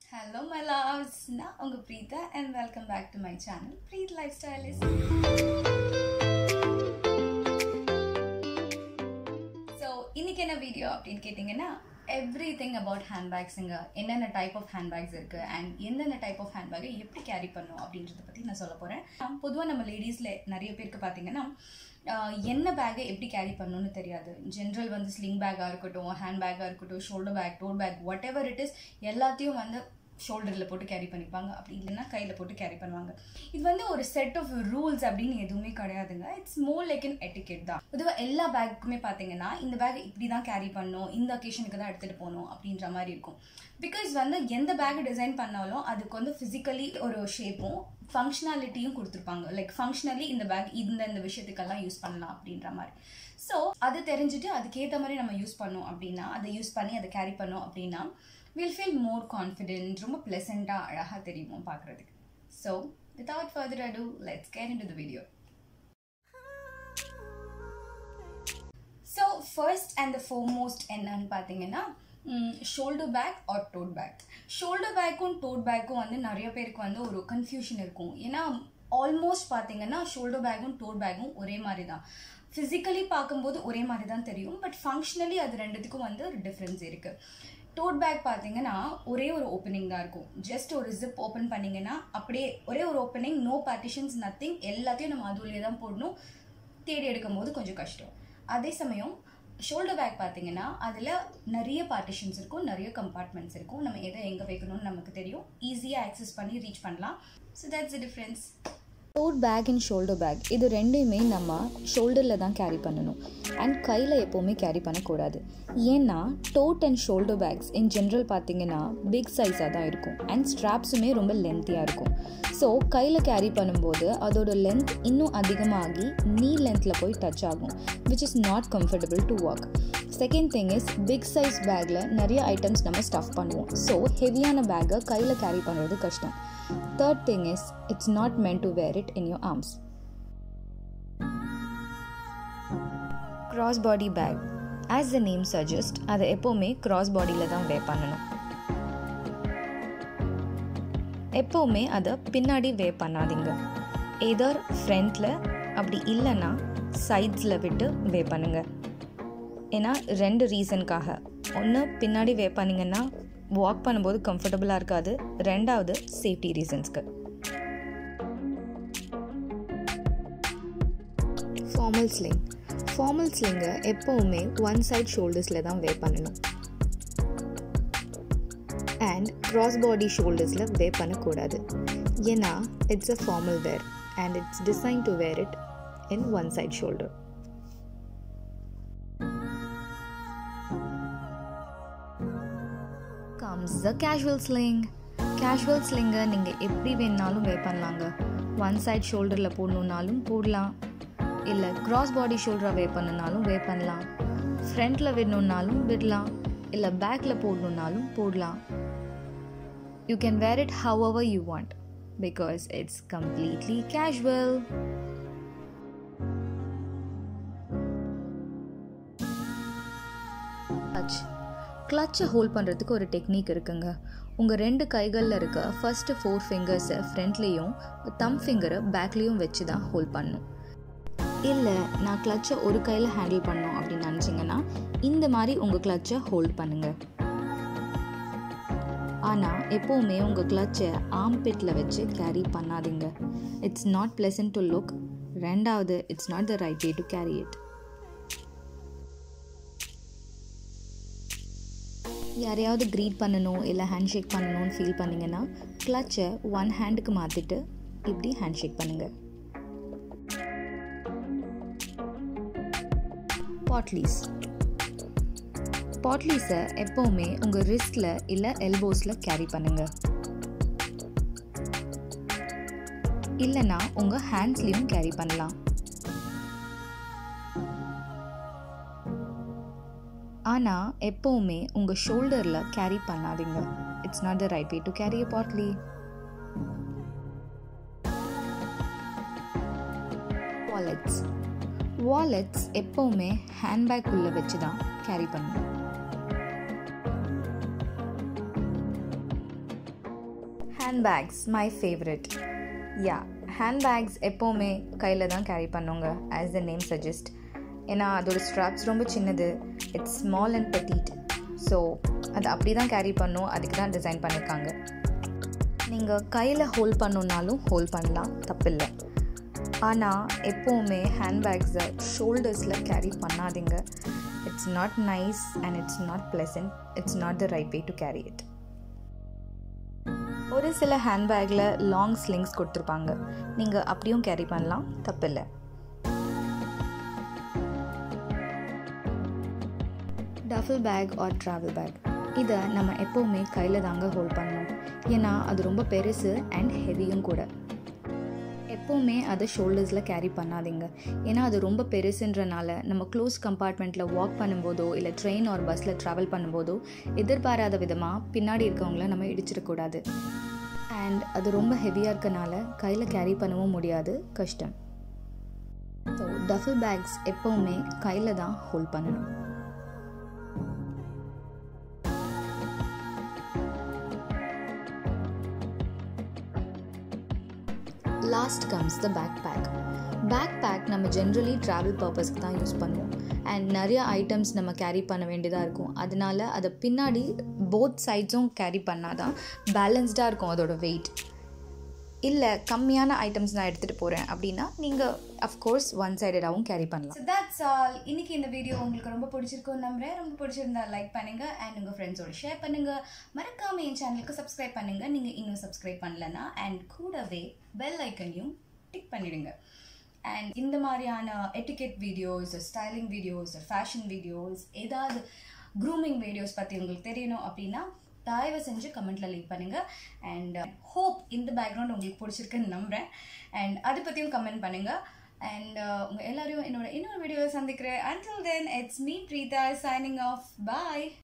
Hello, my loves. நான் உங்க Preetha and welcome back to my channel, Preet Lifestylist. So இன்னைக்கு என்ன வீடியோ அப்படின்னு கேட்டிங்கன்னா எவ்ரி திங் அபவுட் ஹேண்ட்பேக்ஸுங்க என்னென்ன டைப் ஆஃப் ஹேண்ட்பேக்ஸ் இருக்குது அண்ட் எந்தெந்த டைப் ஆஃப் ஹேண்ட்பேக்கை எப்படி கேரி பண்ணும் அப்படின்றத பற்றி நான் சொல்ல போகிறேன் பொதுவாக நம்ம லேடிஸில் நிறைய பேருக்கு பார்த்தீங்கன்னா ஆஹ், என்ன பேக்கை எப்படி கேரி பண்ணணும்னு தெரியாது ஜென்ரல் வந்து ஸ்லிங் பேக்காக இருக்கட்டும் ஹேண்ட் பேக்காக இருக்கட்டும் shoulder bag tote bag whatever it is எல்லாத்தையும் வந்து ஷோல்டரில் போட்டு கேரி பண்ணிப்பாங்க அப்படி இல்லைன்னா கையில் போட்டு கேரி பண்ணுவாங்க இது வந்து ஒரு செட் ஆஃப் ரூல்ஸ் அப்படின்னு எதுவுமே கிடையாதுங்க it's more like an etiquette தான் பொதுவாக எல்லா பேக்குமே பார்த்தீங்கன்னா இந்த பேக் இப்படி தான் கேரி பண்ணணும் இந்த ஒகேஷனுக்கு தான் எடுத்துகிட்டு போகணும் அப்படின்ற மாதிரி இருக்கும் பிகாஸ் வந்து எந்த பேக் டிசைன் பண்ணாலும் அதுக்கு வந்து ஃபிசிக்கலி ஒரு ஷேப்பும் ஃபங்க்ஷனாலிட்டியும் கொடுத்துருப்பாங்க லைக் ஃபங்க்ஷனலி இந்த பேக் இந்த இந்த விஷயத்துக்கெல்லாம் யூஸ் பண்ணலாம் அப்படின்ற மாதிரி ஸோ அது தெரிஞ்சுட்டு அதுக்கேற்ற மாதிரி நம்ம யூஸ் பண்ணோம் அப்படின்னா அதை யூஸ் பண்ணி அதை கேரி பண்ணோம் அப்படின்னா வில் ஃபீல் மோர் கான்ஃபிடென்ட் ரொம்ப ப்ளசண்ட்டாக அழகாக தெரியுமோ பார்க்குறதுக்கு so without further ado let's get into the video so first and the foremost என்னன்னு பார்த்தீங்கன்னா shoulder bag or tote bag shoulder பேக்கும் டோட் பேக்கும் வந்து நிறைய பேருக்கு வந்து ஒரு கன்ஃபியூஷன் இருக்கும் ஏன்னா ஆல்மோஸ்ட் பார்த்தீங்கன்னா ஷோல்டர் பேக்கும் டோட் பேக்கும் ஒரே மாதிரி தான் ஃபிசிக்கலி பார்க்கும்போது ஒரே மாதிரி தான் தெரியும் பட் ஃபங்க்ஷனலி அது ரெண்டுத்துக்கும் வந்து ஒரு டிஃப்ரென்ஸ் இருக்குது டோட் பேக் பார்த்தீங்கன்னா ஒரே ஒரு ஓப்பனிங் தான் இருக்கும் ஜஸ்ட் ஒரு ஜிப் ஓப்பன் பண்ணீங்கன்னா அப்படியே ஒரே ஒரு ஓப்பனிங் நோ பார்ட்டிஷன்ஸ் நத்திங் எல்லாத்தையும் நம்ம அதுலேயே தான் போடணும் தேடி எடுக்கும்போது கொஞ்சம் கஷ்டம் அதே சமயம் ஷோல்டர் பேக் பார்த்தீங்கன்னா அதில் நிறைய பார்ட்டிஷன்ஸ் இருக்கும் நிறைய கம்பார்ட்மெண்ட்ஸ் இருக்கும் நம்ம எதை எங்கே வைக்கணும்னு நமக்கு தெரியும் ஈஸியாக ஆக்சஸ் பண்ணி ரீச் பண்ணலாம் so that's the difference tote bag and shoulder bag இது ரெண்டையுமே நம்ம ஷோல்டரில் தான் கேரி பண்ணணும் அண்ட் கையில் எப்போவுமே கேரி பண்ணக்கூடாது ஏன்னா tote and shoulder bags in general பார்த்தீங்கன்னா பிக் சைஸாக தான் இருக்கும் அண்ட் ஸ்ட்ராப்ஸுமே ரொம்ப லென்த்தியாக இருக்கும் ஸோ கையில் கேரி பண்ணும்போது அதோட லென்த் இன்னும் அதிகமாகி நீ லென்த்தில் போய் டச் ஆகும் which is not comfortable to walk second thing is big size பேக்கில் நிறைய ஐட்டம்ஸ் நம்ம ஸ்டஃப் பண்ணுவோம் ஸோ ஹெவியான பேக்கை கையில் கேரி பண்ணுறது கஷ்டம் third thing is it's not meant to wear it in your arms cross body bag as the name suggests அதை எப்போவுமே cross பாடியில் தான் வே பண்ணணும் எப்போவுமே அதை பின்னாடி வே பண்ணாதீங்க எதர் ஃப்ரண்ட்டில் அப்படி இல்லைன்னா சைட்ஸில் விட்டு வே பண்ணுங்க ஏன்னா ரெண்டு ரீசனுக்காக ஒன்று பின்னாடி வே பண்ணிங்கன்னா வாக் பண்ணும்போது கம்ஃபர்டபுளாக இருக்காது ரெண்டாவது சேஃப்டி ரீசன்ஸ்க்கு ஃபார்மல் ஸ்லிங் ஃபார்மல் ஸ்லிங்கை எப்போவுமே ஒன் சைட் ஷோல்டர்ஸில் தான் வே பண்ணணும் அண்ட் கிராஸ் பாடி ஷோல்டர்ஸில் வே பண்ணக்கூடாது ஏன்னா it's a formal wear and it's design to wear it in one side shoulder comes the casual sling casual ஸ்லிங்கை நீங்கள் எப்படி வேணுனாலும் வே பண்ணலாங்க ஒன் சைட் ஷோல்டரில் போடணுன்னாலும் போடலாம் இல்லை கிராஸ் பாடி ஷோல்டரை வே பண்ணனாலும் வே பண்ணலாம் ஃப்ரண்ட்டில் விடணுன்னாலும் விடலாம் இல்லை பேக்கில் போடணுன்னாலும் போடலாம் you can wear it however you want because it's completely casual clutch கிளச்சை ஹோல்ட் பண்ணுறதுக்கு ஒரு டெக்னிக் இருக்குங்க உங்கள் ரெண்டு கைகளில் இருக்க ஃபஸ்ட்டு ஃபோர் ஃபிங்கர்ஸை ஃப்ரண்ட்லேயும் தம் ஃபிங்கரை பேக்லேயும் வச்சு தான் ஹோல்ட் பண்ணணும் இல்லை நான் கிளச்சை ஒரு கையில் ஹேண்டில் பண்ணோம் அப்படின்னு நினச்சிங்கன்னா இந்த மாதிரி உங்கள் கிளச்சை ஹோல்ட் பண்ணுங்கள் ஆனால் எப்போவுமே உங்கள் கிளச்சை ஆம் பிட்டில் வச்சு கேரி பண்ணாதீங்க it's not pleasant to look ரெண்டாவது it's not the right way to carry it யாரையாவது க்ரீட் பண்ணணும் இல்லை ஹேண்ட் ஷேக் பண்ணணும்னு ஃபீல் பண்ணிங்கன்னா கிளச்சை ஒன் ஹேண்டுக்கு மாற்றிட்டு இப்படி ஹேண்ட் ஷேக் பண்ணுங்கள் பாட்லீஸ் பாட்லீஸை எப்போவுமே உங்கள் ரிஸ்டில் இல்லை எல்போஸில் கேரி பண்ணுங்கள் இல்லைன்னா உங்கள் ஹேண்ட்ஸ்லேயும் கேரி பண்ணலாம் ஆனால் எப்போவுமே உங்கள் ஷோல்டரில் கேரி பண்ணாதீங்க it's not the right way to carry a potli wallets wallets எப்போவுமே ஹேண்ட்பேக் உள்ள வச்சு தான் கேரி பண்ணணும் handbags my favourite yeah handbags எப்போவுமே கையில் தான் கேரி பண்ணுங்க ஆஸ் த நேம் சஜஸ்ட் ஏன்னா அதோட ஸ்ட்ராப்ஸ் ரொம்ப சின்னது it's small and petite so அது அப்படி தான் கேரி பண்ணும் அதுக்கு தான் டிசைன் பண்ணியிருக்காங்க நீங்கள் கையில் ஹோல்ட் பண்ணணுன்னாலும் ஹோல்ட் பண்ணலாம் தப்பில்லை ஆனால் எப்போவுமே ஹேண்ட்பேக்ஸை ஷோல்டர்ஸில் கேரி பண்ணாதீங்க it's not nice and it's not pleasant it's not the right way to carry it ஒரு சில ஹேண்ட்பேக்கில் லாங் ஸ்லிங்ஸ் கொடுத்துருப்பாங்க நீங்கள் அப்படியும் கேரி பண்ணலாம் தப்பில்லை duffel bag or travel bag இதை நம்ம எப்போவுமே கையில் தாங்க ஹோல்ட் பண்ணணும் ஏன்னா அது ரொம்ப பெருசு அண்ட் ஹெவியும் கூட எப்போவுமே அதை ஷோல்டர்ஸில் கேரி பண்ணாதீங்க ஏன்னா அது ரொம்ப பெருசுன்றனால நம்ம க்ளோஸ் கம்பார்ட்மெண்ட்டில் வாக் பண்ணும்போதோ இல்லை ட்ரெயின் ஆர் பஸ்ஸில் ட்ராவல் பண்ணும்போதோ எதிர்பாராத விதமாக பின்னாடி இருக்கவங்கள நம்ம இடிச்சிடக்கூடாது அண்ட் அது ரொம்ப ஹெவியாக இருக்கனால கையில் கேரி பண்ணவும் முடியாது கஷ்டம் ஸோ டஃபில் பேக்ஸ் எப்போவுமே கையில் தான் ஹோல்ட் பண்ணணும் last comes the bag bag bag bag நம்ம ஜென்ரலி ட்ராவல் பர்பஸ்க்கு தான் யூஸ் பண்ணுவோம் அண்ட் நிறைய ஐட்டம்ஸ் நம்ம கேரி பண்ண வேண்டியதாக இருக்கும் அதனால அதை பின்னாடி போத் சைட்ஸும் கேரி பண்ணால் தான் பேலன்ஸ்டாக இருக்கும் அதோட வெயிட் இல்லை கம்மியான ஐட்டம்ஸ் நான் எடுத்துகிட்டு போகிறேன் அப்படின்னா நீங்கள் அஃப்கோர்ஸ் ஒன் சைடடாகவும் கேரி பண்ணலாம் ஸோ தட்ஸ் ஆல் இன்னைக்கு இந்த வீடியோ உங்களுக்கு ரொம்ப பிடிச்சிருக்கும்னு நம்புறேன் ரொம்ப பிடிச்சிருந்தா லைக் பண்ணுங்க அண்ட் உங்கள் ஃப்ரெண்ட்ஸோட ஷேர் பண்ணுங்க மறக்காம என் சேனலுக்கு சப்ஸ்கிரைப் பண்ணுங்க நீங்க இன்னும் சப்ஸ்கிரைப் பண்ணலன்னா அண்ட் கூடவே பெல் ஐக்கனையும் டிக் பண்ணிடுங்க அண்ட் இந்த மாதிரியான etiquette videos styling videos fashion videos ஏதாவது க்ரூமிங் வீடியோஸ் பற்றி உங்களுக்கு தெரியணும் அப்படின்னா தயவு செஞ்சு கமெண்ட்ல லீவ் பண்ணுங்க அண்ட் ஹோப் இந்த பேக்ரவுண்ட் உங்களுக்கு பிடிச்சிருக்குன்னு நம்புறேன் அண்ட் அதை பற்றியும் கமெண்ட் பண்ணுங்க அண்ட் உங்க எல்லாரையும் என்னோட இன்னொரு வீடியோவை சந்திக்கிறேன் until then it's me Preetha signing off bye